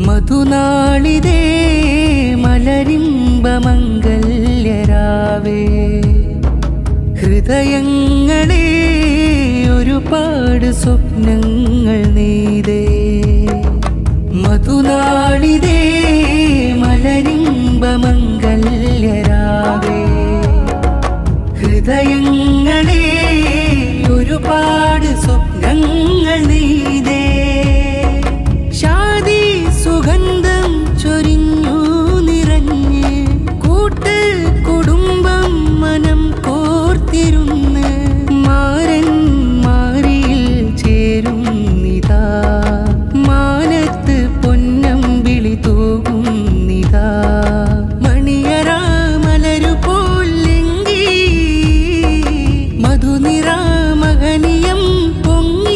മധുനാളിതേ മലരിമ്പമംഗല്യരാവേ ഹൃദയങ്ങളെ ഒരുപാട് സ്വപ്നങ്ങൾ നെയ്തേ മധുനാളിതേ മലരിമ്പമംഗല്യരാവേ ഹൃദയങ്ങളെ ഒരുപാട് സ്വപ്നങ്ങൾ നെയ്തേ ഷാദി സുഗന്ധം ചൊരിഞ്ഞു നിറഞ്ഞ് കൂട്ട് കുടുംബം മനം കോർത്തിരുന്ന് മാരൻ മാറിയിൽ ചേരും നിതാ മാനത്ത് പൊന്നം വിളി തൂകും നിതാ മണിയറ മലരു പോലെങ്കി മധുനിറ മകനിയം പൊങ്ങി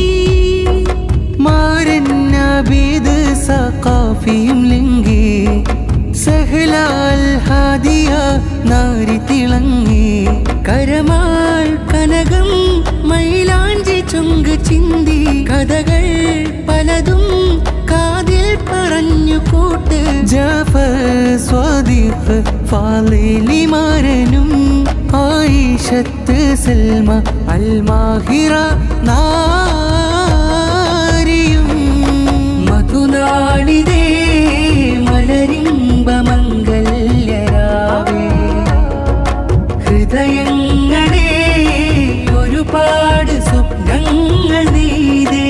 മാരന്നബീദ് സഖാഫിയും ലിംഗി സഹലാൽ ഹാദിയ നാരി തിളങ്ങി കരമാൾ കനകം മൈലാഞ്ചി ചുങ്ക് ചിന്തി കഥകൾ പലതും കാതിൽ പറഞ്ഞു കൂട്ട് ജാഫർ സ്വാദിഖ് ഫാലിലി മാരനും ആയിഷത്ത് സൽമ അൽമാഹിറ നാരിയും മധുനാളിതേ മലരിമ്പമംഗല്യരാവേ ഹൃദയങ്ങളെ ഒരുപാട് സ്വപ്നങ്ങൾ നീതേ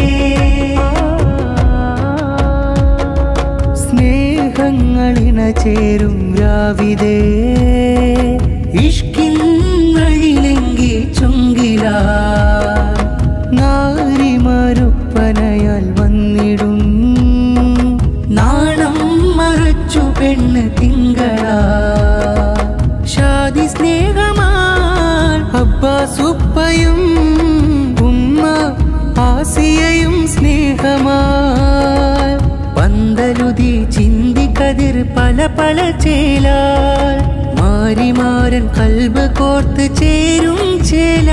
സ്നേഹങ്ങളിണ ചേരും രാവിതേ ഇഷ്കിൻ വഴിലെങ്കി ചുങ്കില നാരിമാരുപ്പനയാൽ വന്നിടും നാണം മറച്ചു പെണ്ണ് തിങ്കള ഷാദി സ്നേഹമാൻ അബ്ബാസുപ്പയും ഉമ്മ ആസിയയും സ്നേഹമാൻ പന്തലുതി ചിന്തി കതിർ പല പല ചേലാൽ മാരിമാരൻ കൽബ് കോർത്ത് ചേരും ചേല